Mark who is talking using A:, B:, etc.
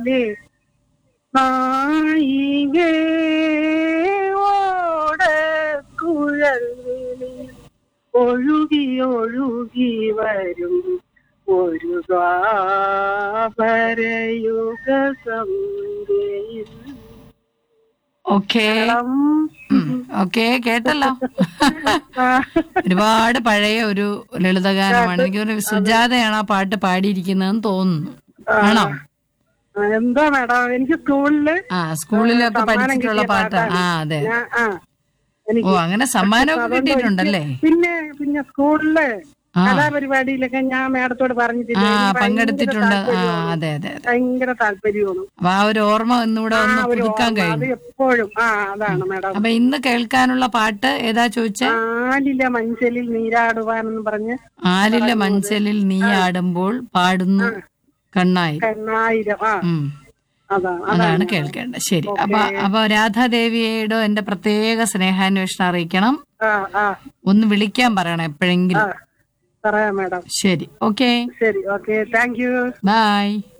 A: പാടില്ലേ നായികേ ഓടക്കുഴലിൽ ഒഴുകി ഒഴുകി വരും ഒരു ദ്വാപരയുഗ സന്ധ്യയിൽ
B: ഓക്കേ ഓക്കെ കേട്ടല്ലോ ഒരുപാട് പഴയ ഒരു ലളിതഗാനമാണ് എനിക്ക് തോന്നുന്നു സുജാതയാണ് ആ പാട്ട് പാടിയിരിക്കുന്നതെന്ന് തോന്നുന്നു ആണോ
A: ആ, എന്താ മാഡം എനിക്ക് സ്കൂളില്
B: ആ സ്കൂളിലൊക്കെ
A: സമ്മാനം
B: പഠിച്ചിട്ടുള്ള
A: കിട്ടിയ
B: പാട്ടാണ്
A: പാട്ടാണ്.
B: ആ അതെ
A: ഞാൻ ആ
B: ഓ
A: എനിക്ക്
B: അങ്ങനെ സമ്മാനമൊക്കെ
A: അതുകൊണ്ട്
B: കിട്ടിയിട്ടുണ്ടല്ലേ
A: എനിക്ക് പിന്നെ പിന്നെ സ്കൂളില്
B: ആ.
A: കലാപരിപാടിയിലൊക്കെ ഞാൻ മാഡത്തോട് പറഞ്ഞിട്ടില്ല
B: ആ
A: എനിക്ക് ഭയങ്കര
B: പങ്കെടുത്തിട്ടുണ്ട് ആ
A: താല്പര്യമാണ്.
B: അതെ അതെ അതെ
A: ഭയങ്കര താല്പര്യമാണ്
B: അപ്പൊ ആ ഒരു ഓർമ്മ ഒന്നുകൂടെ
A: ആ
B: ഒന്ന്
A: ഒരു
B: പുതുക്കാൻ
A: ഓർമ്മ, അത്
B: കഴിഞ്ഞു
A: എപ്പോഴും ആ അതാണ് മാഡം
B: അപ്പൊ ഇന്ന് കേൾക്കാനുള്ള പാട്ട് ഏതാ ചോദിച്ചേ
A: ആലില മഞ്ചലിൽ നീരാടുവാനെന്ന് പറഞ്ഞ്
B: ആലിലെ മഞ്ചലിൽ നീ ആടുമ്പോൾ പാടുന്നു കണ്ണായി
A: കണ്ണായിരം ആ
B: ഉം
A: അതാ
B: അതാണ്
A: അതാണ്
B: കേൾക്കേണ്ടത് ശരി അപ്പൊ അപ്പൊ രാധാദേവിയോട് എന്റെ പ്രത്യേക സ്നേഹാന്വേഷണം അറിയിക്കണം
A: ആ ആ
B: ഒന്ന് വിളിക്കാൻ പറയണം
A: ആ
B: എപ്പോഴെങ്കിലും
A: പറയാം മാഡം
B: ശരി ഓക്കെ
A: ശരി ഓക്കെ താങ്ക് യു
B: ബൈ